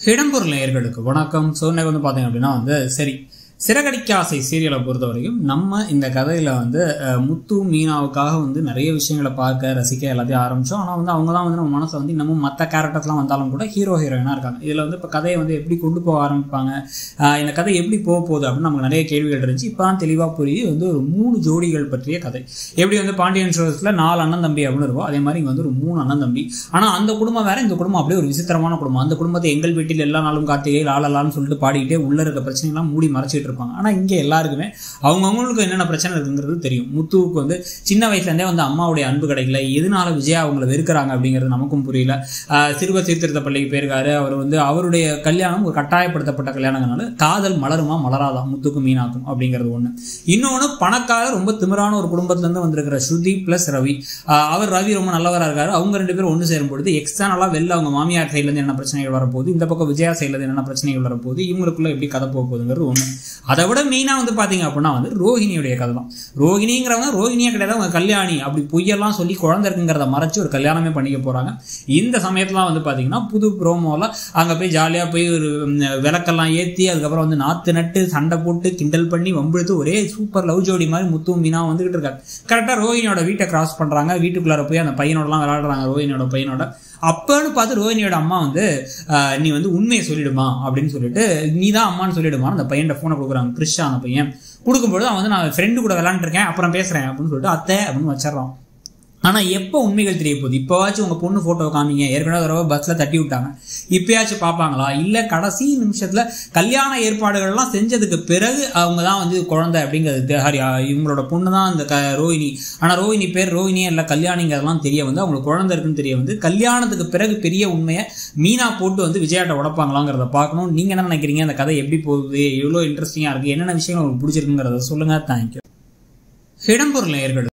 இடம்பொருள் நேயர்களுக்கு வணக்கம் ஸோ இன்னைக்கு வந்து பார்த்தீங்க அப்படின்னா வந்து சரி சிறகடிக்க ஆசை சீரியலை பொறுத்த வரைக்கும் நம்ம இந்த கதையில் வந்து அஹ், முத்து மீனாவுக்காக வந்து நிறைய விஷயங்களை பார்க்க ரசிக்க எல்லாத்தையும் ஆரம்பித்தோம் ஆனால் வந்து அவங்க தான் வந்து நம்ம மனசை வந்து இன்னமும் மற்ற கேரக்டர்ஸ்லாம் வந்தாலும் கூட ஹீரோ ஹீரோயினாக இருக்காங்க இதில் வந்து இப்போ கதையை வந்து எப்படி கொண்டு போக ஆரம்பிப்பாங்க அஹ், இந்த கதை எப்படி போக போகுது அப்படின்னு நமக்கு நிறைய கேள்விகள் இருந்துச்சு இப்போ தான் தெளிவாக புரியுது வந்து ஒரு மூணு ஜோடிகள் பற்றிய கதை எப்படி வந்து பாண்டியன் ஷோஸில் நாலு அண்ணன் தம்பி அப்படின்னு இருக்கும் அதே மாதிரி இங்கே வந்து ஒரு மூணு அண்ணன் தம்பி ஆனால் அந்த குடும்பம் வேற இந்த குடும்பம் அப்படியே ஒரு விசித்திரமான குடும்பம் அந்த குடும்பத்தை எங்கள் வீட்டில் எல்லா நாளும் கார்த்திகை லாலலான்னு சொல்லிட்டு பாடிக்கிட்டே உள்ள இருக்க பிரச்சனைலாம் மூடி மறைச்சிட்டு இருப்பாங்க ஆனால் இங்கே எல்லாருக்குமே அவங்கவுங்களுக்கு என்னென்ன பிரச்சனை இருக்குங்கிறது தெரியும் முத்துவுக்கு வந்து சின்ன வயசுலேருந்தே வந்து அம்மாவுடைய அன்பு கிடைக்கல எதனால விஜயா அவங்கள வெறுக்கிறாங்க அப்படிங்கிறது நமக்கும் புரியல ஆஹ் சிறுவர் சீர்திருத்த பள்ளிக்கு போயிருக்காரு அவர் வந்து அவருடைய கல்யாணம் ஒரு கட்டாயப்படுத்தப்பட்ட கல்யாணங்கிறனால காதல் மலருமா மலராதா முத்துக்கும் மீனாக்கும் அப்படிங்கிறது ஒன்று இன்னொன்று பணக்காரர் ரொம்ப திமிரான ஒரு குடும்பத்துலேருந்து வந்திருக்கிற ஸ்ருதி ப்ளஸ் ரவி ஆஹ் அவர் ரவி ரொம்ப நல்லவராக இருக்காரு அவங்க ரெண்டு பேரும் ஒன்று சேரும் பொழுது எக்ஸ்டர்னலாக வெளில அவங்க மாமியார் சைட்லேருந்து என்ன பிரச்சனைகள் வரப்போகுது இந்த பக்கம் விஜயா சைட்லேருந்து என்ன பிரச்சனைகள் வரப்போகுது இவங்களுக்குள்ள எப்படி கதை போக போகுதுங்கிறது ஒன்று அதை விட மெயினாக வந்து பார்த்தீங்க அப்படின்னா வந்து ரோஹிணியுடைய கதை தான் ரோஹிணிங்கிறவங்க ரோஹிணியே கிடையாது அவங்க கல்யாணி அப்படி பொய்யெல்லாம் சொல்லி குழந்தை இருக்குங்கிறத மறைச்சு ஒரு கல்யாணமே பண்ணிக்க போகிறாங்க இந்த சமயத்துலாம் வந்து பார்த்தீங்கன்னா புது ப்ரோமோவில் அங்கே போய் ஜாலியாக போய் ஒரு ம், விளக்கெல்லாம் ஏற்றி அதுக்கப்புறம் வந்து நாற்று நட்டு சண்டை போட்டு கிண்டல் பண்ணி வம்பிழுத்து ஒரே சூப்பர் லவ் ஜோடி மாதிரி முத்து மீனா வந்துகிட்டு இருக்காங்க கரெக்டாக ரோஹினியோட வீட்டை கிராஸ் பண்ணுறாங்க வீட்டுக்குள்ளார போய் அந்த பையனோடலாம் விளையாடுறாங்க ரோஹினியோட பையனோட அப்பன்னு பார்த்து ரோஹினியோட அம்மா வந்து ஆஹ், நீ வந்து உண்மையை சொல்லிடுமா அப்படின்னு சொல்லிட்டு நீ தான் அம்மான்னு சொல்லிடுமா அந்த பையன் ஃபோனை கொடுக்குறாங்க கிறிஷா அந்த பையன் கொடுக்கும்போது அவன் வந்து நான் ஃப்ரெண்டு கூட விளாண்டுருக்கேன் அப்புறம் பேசுகிறேன் அப்படின்னு சொல்லிட்டு அத்தை அப்படின்னு வச்சிடறான் ஆனால் எப்போ உண்மைகள் தெரிய போகுது இப்போவாச்சும் உங்கள் பொண்ணு ஃபோட்டோ காமிங்க ஏற்கனவே ஒரு தடவை பஸ்ஸில் தட்டி விட்டாங்க இப்போயாச்சும் பார்ப்பாங்களா இல்லை கடைசி நிமிஷத்தில் கல்யாண ஏற்பாடுகள்லாம் செஞ்சதுக்கு பிறகு அவங்க தான் வந்து குழந்தை அப்படிங்கிறது தெ- ஹரி ஆ, இவங்களோட பொண்ணு தான் அந்த க ரோஹிணி ஆனால் ரோஹிணி பேர் ரோஹிணியே இல்லை கல்யாணிங்கிறதெல்லாம் தெரிய வந்து அவங்களுக்கு குழந்தை இருக்குன்னு தெரிய வந்து கல்யாணத்துக்கு பிறகு பெரிய உண்மையை மீனா போட்டு வந்து விஜயாட்ட உடப்பாங்களாங்கிறத பார்க்கணும் நீங்கள் என்ன நினைக்கிறீங்க அந்த கதை எப்படி போகுது எவ்வளோ இன்ட்ரெஸ்டிங்காக இருக்குது என்னென்ன விஷயங்கள் உங்களுக்கு பிடிச்சிருக்குங்கிறத சொல்லுங்கள் தேங்க்யூ இடம்பொருள் நேயர்கள்